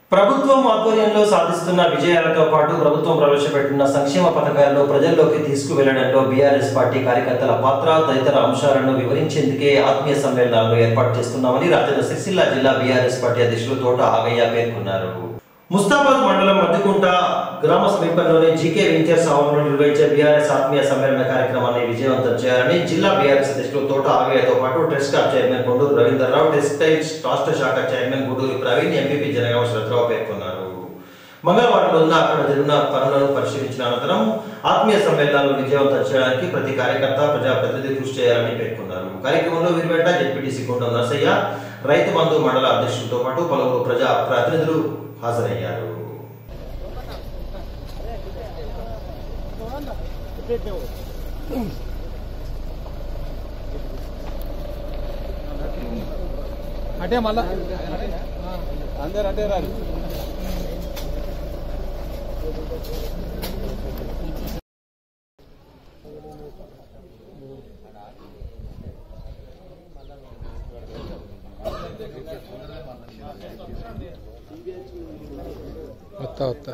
ప్రభుత్వం ఆధ్వర్యంలో సాధిస్తున్న విజయాలతో పాటు ప్రభుత్వం ప్రవేశపెట్టిన సంక్షేమ పథకాలను ప్రజల్లోకి తీసుకువెళ్లడంలో బీఆర్ఎస్ పార్టీ కార్యకర్తల పాత్ర తదితర అంశాలను వివరించేందుకే ఆత్మీయ సమ్మేళనాలను ఏర్పాటు చేస్తున్నామని రాజన్న సిరిసిల్ల జిల్లా బీఆర్ఎస్ పార్టీ అధ్యక్షులు తోట ఆగయ్య పేర్కొన్నారు ముస్తాబాద్ మండలం మద్దికుంట గ్రామ సమీపంలోని జీకే వెంచర్స్ ఆవరణలో నిర్వహించే బీఆర్ఎస్ ఆత్మీయ సమ్మేళన కార్యక్రమాన్ని విజయవంతం చేయాలని జిల్లా బీఆర్ఎస్ అధ్యక్షులు తోట ఆగయ్యతో పాటు ట్రెస్ట్ club chairman Konduru Ravindra Rao textiles రాష్ట్ర శాఖ చైర్మన్ గుడూరి ప్రవీణ్ ఎంపీపీ జనగామ శరత్రావు పేర్కొన్నారు మంగళవారం రోజున అక్కడ జరిగిన పనులను పరిశీలించిన అనంతరం ఆత్మీయ సమ్మేళనాలు విజయవంతం చేయడానికి ప్రతి కార్యకర్త ప్రజాప్రతినిధి కృషి చేయాలని పేర్కొన్నారు కార్యక్రమంలో వీరిపేట జెడ్పీటీసీ గుండం నరసయ్య రైతు బంధు మండల అధ్యక్షులతో పాటు పలువురు ప్రజా ప్రతినిధులు హాజరయ్యారు అంటే మళ్ళా అందరు అంటే రారు వస్తా వస్తా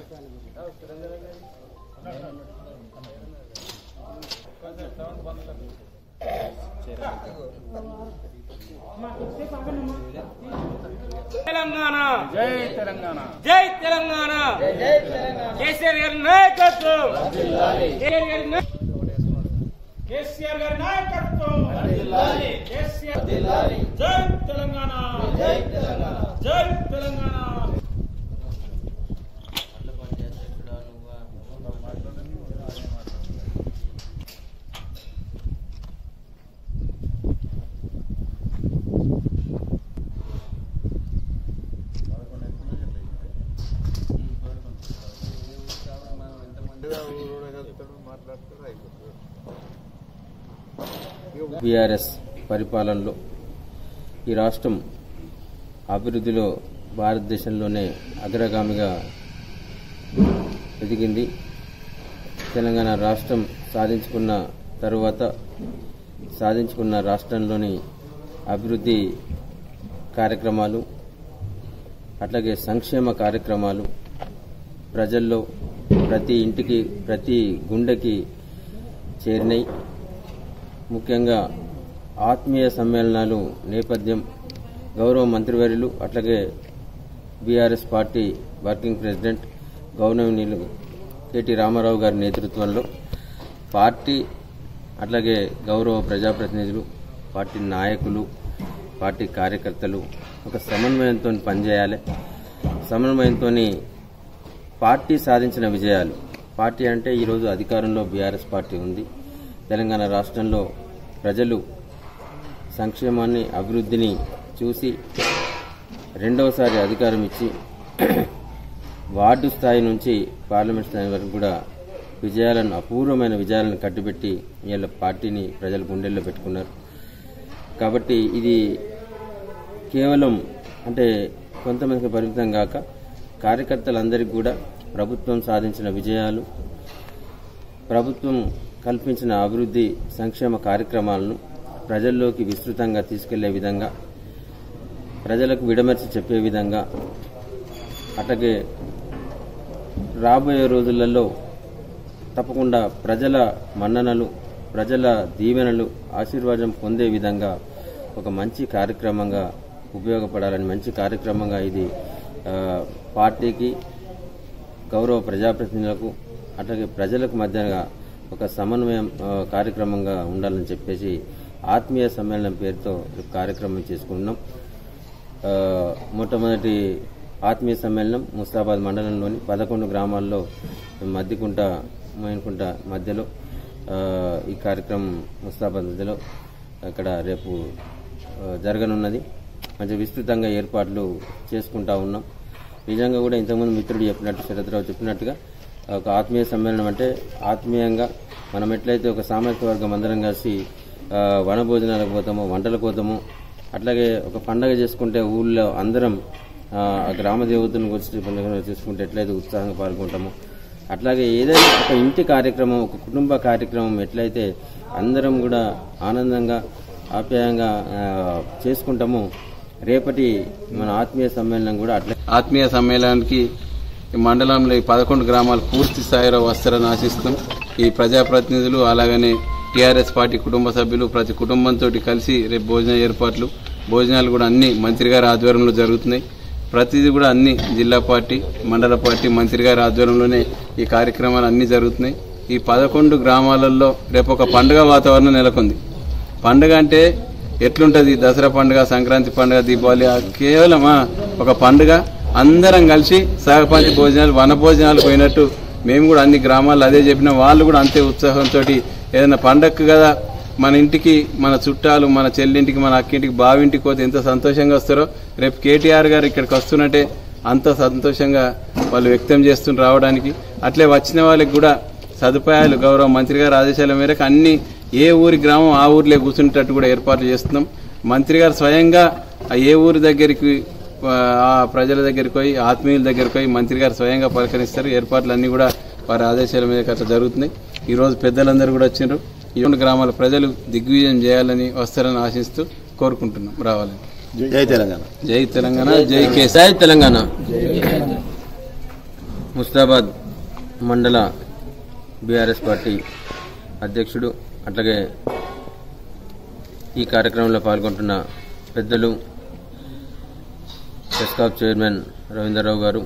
తెలంగాణ జై తెలంగాణ జై తెలంగాణ కేసీఆర్ గారి నాయకత్వం కేసీఆర్ గారి నాయ- కేసీఆర్ గారి నాయకత్వం కేసీఆర్ జై తెలంగాణ జై తెలంగాణ జై తెలంగాణ బీఆర్ఎస్ పరిపాలనలో ఈ రాష్ట్రం అభివృద్ధిలో భారతదేశంలోనే అగ్రగామిగా ఎదిగింది తెలంగాణ రాష్ట్రం సాధించుకున్న తరువాత సాధించుకున్న రాష్ట్రంలోని అభివృద్ధి కార్యక్రమాలు అట్లాగే సంక్షేమ కార్యక్రమాలు ప్రజల్లో ప్రతి ఇంటికి ప్రతి గుండెకి చేరినాయి ముఖ్యంగా ఆత్మీయ సమ్మేళనాలు నేపథ్యం గౌరవ మంత్రివర్యులు అట్లాగే బీఆర్ఎస్ పార్టీ వర్కింగ్ ప్రెసిడెంట్ గౌరవనీయులు కేటీ రామారావు గారి నేతృత్వంలో పార్టీ అట్లాగే గౌరవ ప్రజాప్రతినిధులు పార్టీ నాయకులు పార్టీ కార్యకర్తలు ఒక సమన్వయంతో పనిచేయాలి సమన్వయంతో పార్టీ సాధించిన విజయాలు పార్టీ అంటే ఈరోజు అధికారంలో బీఆర్ఎస్ పార్టీ ఉంది తెలంగాణ రాష్ట్రంలో ప్రజలు సంక్షేమాన్ని అభివృద్ధిని చూసి రెండవసారి అధికారం ఇచ్చి వార్డు స్థాయి నుంచి పార్లమెంట్ స్థాయి వరకు కూడా విజయాలను అపూర్వమైన విజయాలను కట్టిబెట్టి వీళ్ళ పార్టీని ప్రజల గుండెల్లో పెట్టుకున్నారు కాబట్టి ఇది కేవలం అంటే కొంతమందికి పరిమితం కాక కార్యకర్తలందరికీ కూడా ప్రభుత్వం సాధించిన విజయాలు ప్రభుత్వం కల్పించిన అభివృద్ధి సంక్షేమ కార్యక్రమాలను ప్రజల్లోకి విస్తృతంగా తీసుకెళ్లే విధంగా ప్రజలకు విడమర్చి చెప్పే విధంగా అట్లాగే రాబోయే రోజులలో తప్పకుండా ప్రజల మన్ననలు ప్రజల దీవెనలు ఆశీర్వాదం పొందే విధంగా ఒక మంచి కార్యక్రమంగా ఉపయోగపడాలని మంచి కార్యక్రమంగా ఇది ఆ, పార్టీకి గౌరవ ప్రజాప్రతినిధులకు అట్లాగే ప్రజలకు మధ్యగా ఒక సమన్వయం ఆ, కార్యక్రమంగా ఉండాలని చెప్పేసి ఆత్మీయ సమ్మేళనం పేరుతో ఈ కార్యక్రమం చేసుకుంటున్నాం ఆ, మొట్టమొదటి ఆత్మీయ సమ్మేళనం ముస్తాబాద్ మండలంలోని పదకొండు గ్రామాల్లో మద్దికుంట మోయినకుంట మధ్యలో ఆ, ఈ కార్యక్రమం ముస్తాబాద్ మధ్యలో అక్కడ రేపు ఆ, జరగనున్నది మంచి విస్తృతంగా ఏర్పాట్లు చేసుకుంటా ఉన్నాం నిజంగా కూడా ఇంతకుముందు మిత్రుడు చెప్పినట్టు శరత్రావు చెప్పినట్టుగా ఒక ఆత్మీయ సమ్మేళనం అంటే ఆత్మీయంగా మనం ఎట్లయితే ఒక సామాజిక వర్గం అందరం కలిసి ఆ, వనభోజనాలకు పోతామో వంటలకు పోతామో అట్లాగే ఒక పండగ చేసుకుంటే ఊళ్ళో అందరం ఆ, ఆ గ్రామ దేవతలను వచ్చి పండుగ చేసుకుంటే ఎట్లయితే ఉత్సాహంగా పాల్గొంటామో అట్లాగే ఏదైనా ఒక ఇంటి కార్యక్రమం ఒక కుటుంబ కార్యక్రమం ఎట్లయితే అందరం కూడా ఆనందంగా ఆప్యాయంగా ఆ, చేసుకుంటామో రేపటి మన ఆత్మీయ సమ్మేళనం కూడా అట్లే ఆత్మీయ సమ్మేళనానికి ఈ మండలంలో ఈ పదకొండు గ్రామాలు పూర్తి స్థాయిలో వస్తారని ఆశిస్తున్నాం ఈ ప్రజాప్రతినిధులు అలాగనే టీఆర్ఎస్ పార్టీ కుటుంబ సభ్యులు ప్రతి కుటుంబంతో కలిసి రేపు భోజన ఏర్పాట్లు భోజనాలు కూడా అన్ని మంత్రి గారి ఆధ్వర్యంలో జరుగుతున్నాయి ప్రతిదీ కూడా అన్ని జిల్లా పార్టీ మండల పార్టీ మంత్రి గారి ఆధ్వర్యంలోనే ఈ కార్యక్రమాలు అన్ని జరుగుతున్నాయి ఈ పదకొండు గ్రామాలలో రేపు ఒక పండుగ వాతావరణం నెలకొంది పండుగ అంటే ఎట్లుంటది దసరా పండుగ సంక్రాంతి పండుగ దీపావళి ఆ కేవలమా ఒక పండుగ అందరం కలిసి సహపంచి భోజనాలు వన భోజనాలు పోయినట్టు మేము కూడా అన్ని గ్రామాల్లో అదే చెప్పిన వాళ్ళు కూడా అంతే ఉత్సాహంతో ఏదైనా పండగకు కదా మన ఇంటికి మన చుట్టాలు మన చెల్లింటికి మన అక్కింటికి బావింటికి పోతే ఎంత సంతోషంగా వస్తారో రేపు కేటీఆర్ గారు ఇక్కడికి వస్తున్నట్టే అంత సంతోషంగా వాళ్ళు వ్యక్తం చేస్తున్న రావడానికి అట్లే వచ్చిన వాళ్ళకి కూడా సదుపాయాలు గౌరవ మంత్రి గారి ఆదేశాల మేరకు అన్ని ఏ ఊరి గ్రామం ఆ ఊర్లే కూర్చునేటట్టు కూడా ఏర్పాట్లు చేస్తున్నాం మంత్రి గారు స్వయంగా ఆ ఏ ఊరి దగ్గరికి ఆ, ఆ ప్రజల దగ్గరికి పోయి ఆత్మీయుల దగ్గరికి పోయి మంత్రి గారు స్వయంగా పలకరిస్తారు ఏర్పాట్లు అన్ని కూడా వారి ఆదేశాల మీద అట్లా జరుగుతున్నాయి ఈ రోజు పెద్దలందరూ కూడా వచ్చినారు ఈ రెండు గ్రామాల ప్రజలు దిగ్విజయం చేయాలని వస్తారని ఆశిస్తూ కోరుకుంటున్నాం రావాలని జై తెలంగాణ జై తెలంగాణ జై కేసీ జై తెలంగాణ ముస్తాబాద్ మండల బీఆర్ఎస్ పార్టీ అధ్యక్షుడు అట్లాగే ఈ కార్యక్రమంలో పాల్గొంటున్న పెద్దలు టెస్కాప్ చైర్మన్ రవీంద్రరావు గారు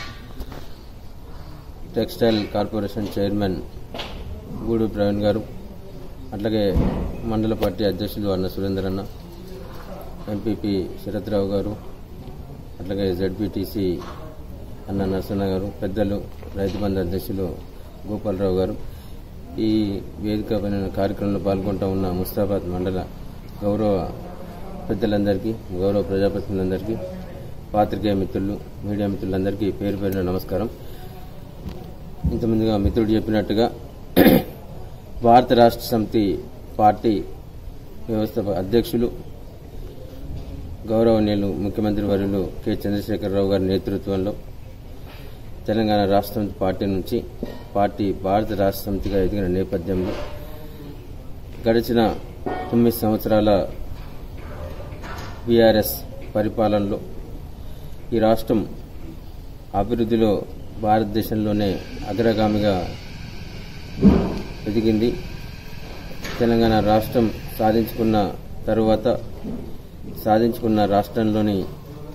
టెక్స్టైల్ కార్పొరేషన్ చైర్మన్ గూడు ప్రవీణ్ గారు అట్లాగే మండల పార్టీ అధ్యక్షులు అన్న సురేందర్ అన్న ఎంపీపీ శరత్రావు గారు అట్లాగే జడ్పీటీసీ అన్న నరసన్న గారు పెద్దలు రైతు బంధు అధ్యక్షులు గోపాలరావు గారు ఈ వేదిక పైన కార్యక్రమంలో పాల్గొంటూ ఉన్న ముస్తాబాద్ మండల గౌరవ పెద్దలందరికీ గౌరవ ప్రజాప్రతినిధులందరికీ పాత్రికేయ మిత్రులు మీడియా మిత్రులందరికీ పేరు పేరున నమస్కారం ఇంతమందిగా మిత్రుడు చెప్పినట్టుగా భారత రాష్ట్ర సమితి పార్టీ వ్యవస్థ అధ్యక్షులు గౌరవనీయులు ముఖ్యమంత్రి వర్యులు కె చంద్రశేఖరరావు గారి నేతృత్వంలో తెలంగాణ రాష్ట్ర సమితి పార్టీ నుంచి పార్టీ భారత రాష్ట్ర సమితిగా ఎదిగిన నేపథ్యంలో గడిచిన తొమ్మిది సంవత్సరాల బీఆర్ఎస్ పరిపాలనలో ఈ రాష్ట్రం అభివృద్ధిలో భారతదేశంలోనే అగ్రగామిగా ఎదిగింది తెలంగాణ రాష్ట్రం సాధించుకున్న తరువాత సాధించుకున్న రాష్ట్రంలోని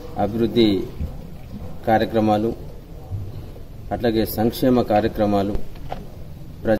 అభివృద్ధి కార్యక్రమాలు అట్లాగే సంక్షేమ కార్యక్రమాలు